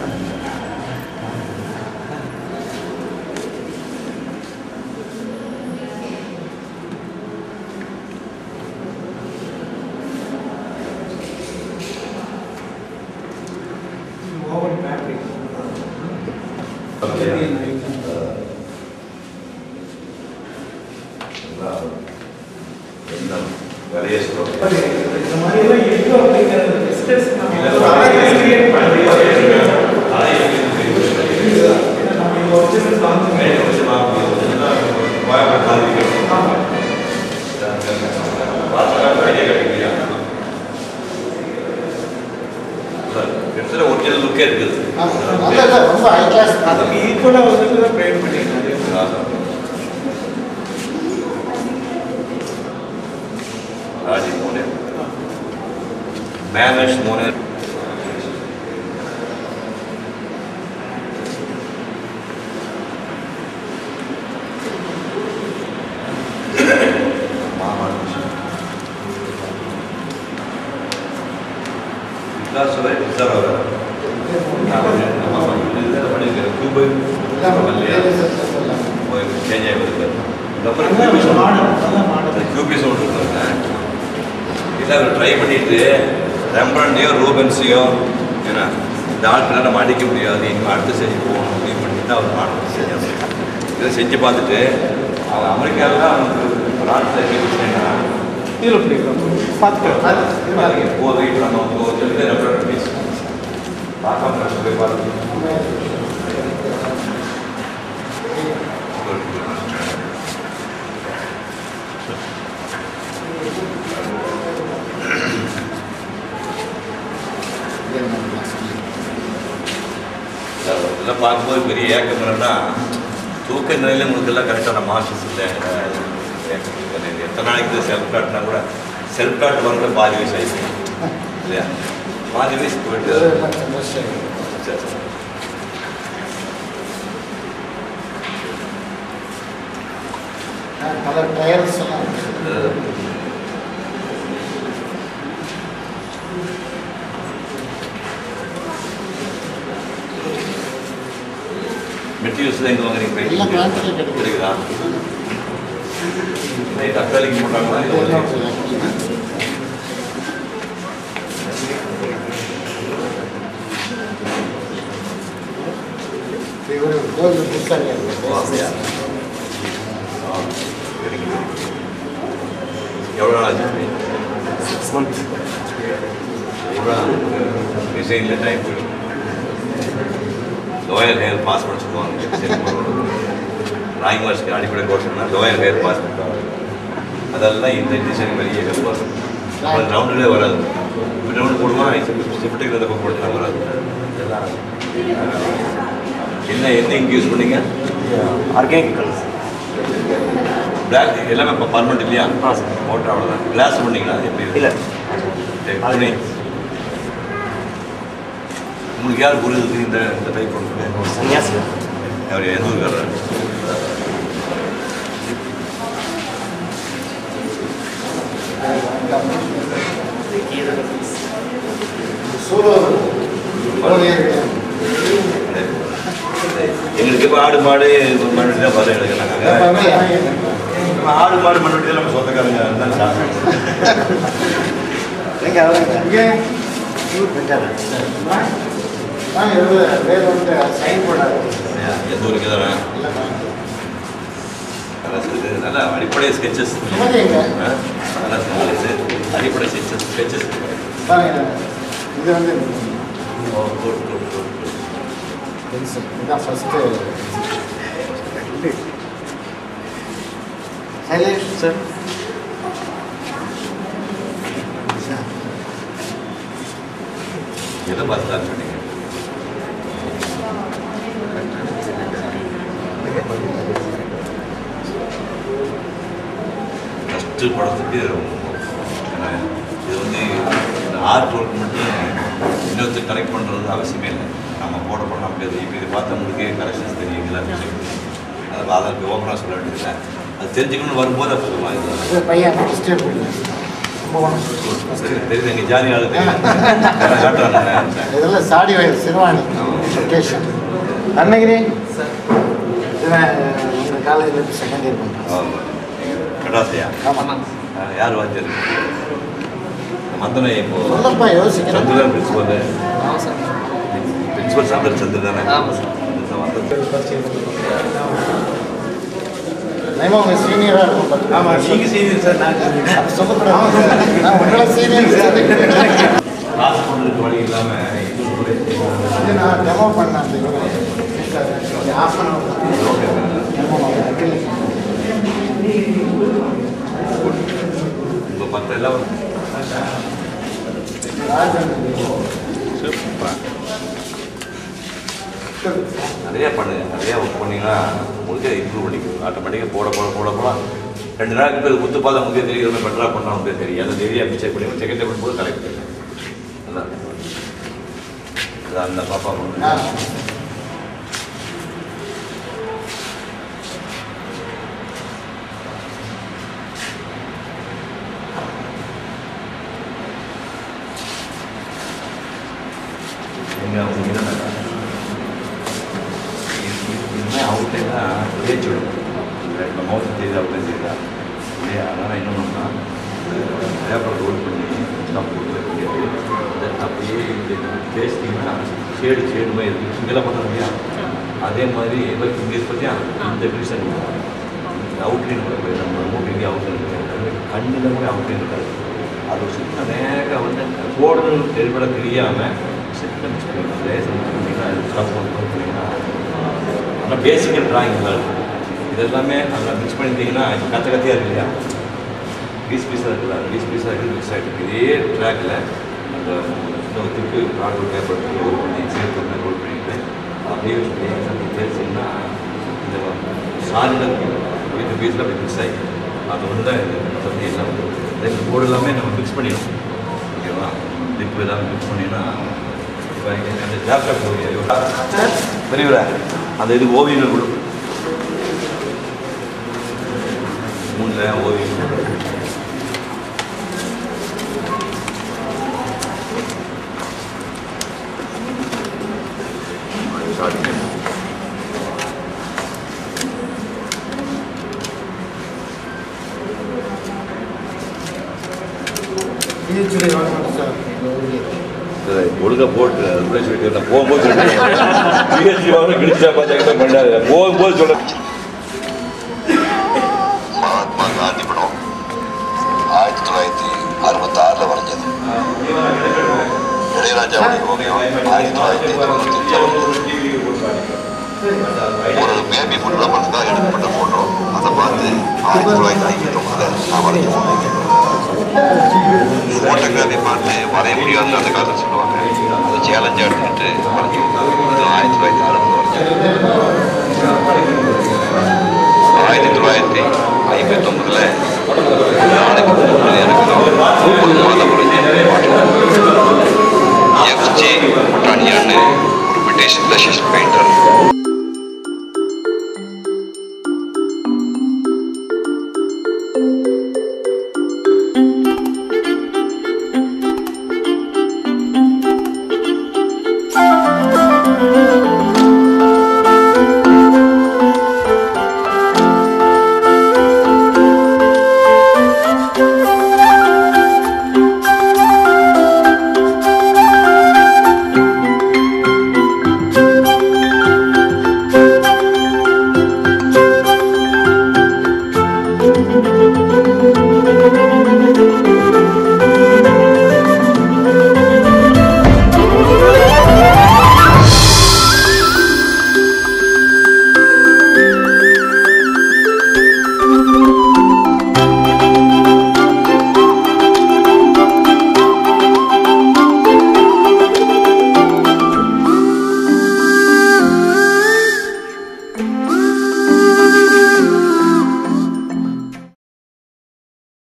Oven battery நிறைய சொல்லுவாங்க இந்த மாதிரி எல்லாம் இருக்கு அப்படிங்கிறது டிஸ்கஸ் இல்ல, நம்ம இல்ல, கிரியேட் பண்ணி அதை ஏன்னா நம்ம இங்க ஒரிஜினல் கான்செப்ட் ஒரிஜினல் லுக்கே இருக்குது நல்ல இல்ல, ரொம்ப ஹை கிளாஸ் அதுக்கு ஈக்குவலா வந்துட்டு தான் ட்ரெயின் பண்ணிருக்காங்க ராஜி மோனே மேனேஜ் மோனே விகாஸ் வரை விசார் அவர் சேஞ்ச் ஆகிருக்கு நல்ல மாடல் நல்ல மாடல் கியூபிஸ் ஒன்று இருக்காங்க இல்லை அவர் ட்ரை பண்ணிட்டு ரெம்பரண்டையோ ரூபன்ஸையோ ஏன்னா இந்த ஆட்களை நம்ம அடிக்க முடியாது இனிமேல் அடுத்த செஞ்சு போகணும் அப்படின்னு பண்ணிட்டு அவர் மாடல் செஞ்சாங்க இதை செஞ்சு பார்த்துட்டு அவங்க அமெரிக்காவில் தான் அவனுக்கு நாட்டில் என்ன இதில் பிடிக்கும் பார்த்துக்கலாம் போது இப்போ நம்ம ஒரு சொல்லி ரெம்பரண்ட் பீஸ் பார்க்காம போய் பார்த்து இதெல்லாம் பார்க்கும்போது பெரிய ஏக்கம் என்னன்னா தூக்க நிலையில் உங்களுக்கு எல்லாம் கரெக்டான மாஸ்டர்ஸ் இல்லை ஏக்கம் இல்லை. எத்தனை நாளைக்கு செல்ஃப் காட்டினா கூட செல்ஃப் காட் வந்து பாதி வயசு ஆயிடுச்சு இல்லையா பாதி வயசு போயிட்டு சரி, சரி. பல டயர்ஸ் எல்லாம் இருக்கு. அது மெட்டீரியல்ஸ் தான் எங்கே வாங்குறீங்க எல்லாம் பிராண்டில் கிடைக்கும். கிடைக்குதா இல்லை தக்காளிக்கு போட்டாங்களா இல்லை ஒன்லி? இவர் கோயில் புத்தகம் ஓ, அப்படியா? ஆ, சரிங்க. எவ்வளோ நாள் ஆச்சு சிக்ஸ் மந்த்ஸ் எவ்வளோ டிசைனில் டைம் லோயர் ஹேர் பாஸ் பண்ண சொல்லுவாங்க ராய்மார்ஸ்க்கு அடிப்படை கோர்ஸ்னா லோயர் ஹேர் பாஸ் பண்ணுவாங்க அதெல்லாம் இந்த டிசைன் வெளியே வரும் அப்புறம் ரவுண்டிலே வராது ரவுண்டு போடுமா சிப்ட்டுக்கு இருந்த போட்டுனா வராது என்ன என்ன இங்கே யூஸ் பண்ணீங்க ஆர்கானிக் கலர்ஸ் பிளாக் எல்லாமே இப்போ பர்மனெண்ட் இல்லையா ஆ சார் மோட்டர் அவ்வளோதான் கிளாஸ் பண்ணீங்களா அது எப்படி இல்லை சரி, துணி. உங்களுக்கு யார் குரு இருக்கு இந்த இந்த டைப் பண்ணுறது சன்னியாசி அவர் எந்த ஊருக்காரர் சூழல் எங்களுக்கு இப்போ ஆடு மாடு மண்ணுட்டி தான் பதம் எடுக்கிறாங்க நம்ம ஆடு மாடு மண்ணுட்டி தான் நம்ம சொந்தக்காரங்க தான் சாப்பிடுறோம். எங்க அவங்க இங்கே நான் எழுத வேறு வந்து சைன் போடாது இல்லையா? எந்த ஊருக்கு தானே நல்லா இருக்குது நல்லா அடிப்படை ஸ்கெச்சஸ் சுமதி எங்க நல்லா ஸ்கெச்சஸ் அடிப்படை ஸ்கெச்சஸ் ஸ்கெச்சஸ் பாருங்க இது வந்து oh good good good pencil இதுதான் ஃபஸ்ட்டு சைலேஷ் சார் எதை பார்த்து ஸ்டார்ட் பண்ணீங்க ஃபஸ்ட்டு படத்துக்கு ஏன்னா, இது வந்து இந்த ஆர்ட் ஒர்க் மட்டும் இன்னொருத்தர் கரெக்ட் பண்ணுறது அவசியமே இல்லை நம்ம போட பண்ண முடியாது இப்போ இது பார்த்தவங்களுக்கே கரெக்ஷன்ஸ் தெரியும் எல்லாமே தெரியும். அது அதற்கு ஓப்பனாக சொல்ல வேண்டியதில்லை அது தெரிஞ்சுக்கணும்னு வரும்போது அப்போ சொல்லலாம் இது இது பையன் ஃபஸ்ட்டு கும்பகோணம் சரி தெரியுது எங்கள் ஜாலி ஆளு தெரியும் காட்டுறாங்க இதெல்லாம் சாடி வயல் சிறுவாணி ஆமாம் லொக்கேஷன் அன்னகிரி இவன் உங்கள் காலேஜில் செகண்ட் இயர் பண்ணுறான் கடாசையா ஆமாம் யார் வாத்தியார் மந்தனை இப்போ சொல்லப்பா யோசிக்கிறேன் சந்திரன் பிரின்சிபல் பிரின்சிபல் சந்திரன் சந்திரன் தானே ஆமாம் சார். இந்த மந்தன் நேமா உங்கள் சீனியராக இருக்கும் பார்த்து ஆமா நீங்க சீனியர் சார் நான் junior. அது சொல்லக்கூடாது நான் உங்களை சீனியர் கிளாஸ் பண்ணுறதுக்கு வழி இல்லாமல் இது கூட இது நான் டெமோ பண்ணேன் அந்த இது ஆஃப் அன் ஹவர் டெமோ உங்கள் மற்ற எல்லாம் ராஜன் நிறையா பண்ணுங்க நிறையா ஒர்க் பண்ணிங்கன்னா உங்களுக்கே இம்ப்ரூவ் பண்ணிக்கும் ஆட்டோமேட்டிக்காக போட போட போட போட ரெண்டு நாளுக்கு பேர் முத்து பாதம் முந்தைய தெரியும் பெட்டராக பண்ணால் உங்களுக்கு தெரியும் அந்த ஏரியா மிச்சர் பண்ணி செகண்ட் டேபிள் போது கலெக்ட் பண்ணுங்க நல்லா இருக்கும். அது அந்த பாப்பா ஆ பண்ணுங்க எங்க அவங்க இருந்தாங்க இதுமே அவங்கள்ட்ட தான் பேச்சு விடும் இப்போ மௌசம் செய்து அவங்க செய்தா இல்லையா அதனால் என்ன பண்ணா பேப்பர் ரோல் பண்ணி ஸ்டப் போட்டு வைக்கிறது அப்படியே பேசிட்டீங்கன்னா ஷேடு ஷேடு மாதிரி இருக்குது இங்கெல்லாம் பண்ண முடியா அதே மாதிரி இவருக்கு இங்கே பற்றியா இந்த ரீசன் அவுட்லைன் கூட நம்ம மூட்டு இங்கே அவுட்லைன் கண்ணில் கூட அவுட்லைன் இருக்காது அது ஒரு சின்ன நேராக வந்து போடுறது தெளிவட தெரியாமல் சின்ன மிஸ் பண்ணிக்கலாம் லேசர் மிஸ் பண்ணிங்கன்னா அது ஸ்டாப் பண்ணிங்கன்னா ஆனால் பேசிக்கல் ட்ராயிங் இது எல்லாமே அதில் மிக்ஸ் பண்ணிட்டீங்கன்னா இப்போ கத்த கத்தியாக இருக்கு இல்லையா பீஸ் பீஸாக இருக்குல்ல பீஸ் பீஸாக இருக்குது மிக்ஸ் ஆகிட்டு இதே ட்ராக்கில் அந்த இன்னொரு திருப்பி ப்ராடக்ட் பேப்பர் ரோல் பண்ணி சேவ் பண்ணி ரோல் பண்ணிட்டு அப்படியே வச்சுட்டு அந்த பேசிங்கன்னா இந்த சாலில் இந்த பீஸில் அப்படி மிக்ஸ் ஆகி அது வந்து தான் இது பற்றி எல்லாம் இந்த போர்டு எல்லாமே நம்ம மிக்ஸ் பண்ணிடணும் ஓகேவா லிப் எல்லாமே மிக்ஸ் பண்ணினா இப்போ இங்க அந்த லேப்டாப் பெரியவரா அந்த இது ஓவியங்கள் கொடு மூணில் ஓவியம் சாரி பிஹெச்டி கவர்மெண்ட் சார் சரி, ஒழுங்கா போட்டு அதுக்குள்ளே சொல்லிட்டு நான் போகும்போது சொல்லிட்டு பிஹெச்டி வாங்க கிழிச்சா பார்த்தா பண்ணாது போகும்போது சொல்ல மகாத்மா காந்தி படம் ஆயிரத்தி தொள்ளாயிரத்தி அறுபத்தி ஆறில் வரைஞ்சது இளையராஜாவுடைய ஓவியம் ஆயிரத்தி தொள்ளாயிரத்தி தொண்ணூத்தி ஒரு பேபி ஃபுட் பண்ணுறதுக்காக எடுக்கப்பட்ட ஃபோட்டோ அதை பார்த்து ஆயிரத்தி தொள்ளாயிரத்தி ஐம்பத்தி ஒன்பதுல நான் வரைஞ்ச ஃபோட்டோகிராஃபி பார்த்து வரைய முடியாதுன்னு அந்த காலத்தில் சொல்லுவாங்க அதை சேலஞ்சாக எடுத்துக்கிட்டு வரைஞ்சி இது ஆயிரத்தி தொள்ளாயிரத்தி அறுபது வரைஞ்சது ஆயிரத்தி தொள்ளாயிரத்தி ஐம்பத்தி ஒன்பதுல நாளைக்கு மூணு எனக்கு முப்பது மாதம் எஃப்ஜே பட்டானியான்னு ஒரு பிரிட்டிஷ் பெயிண்டர்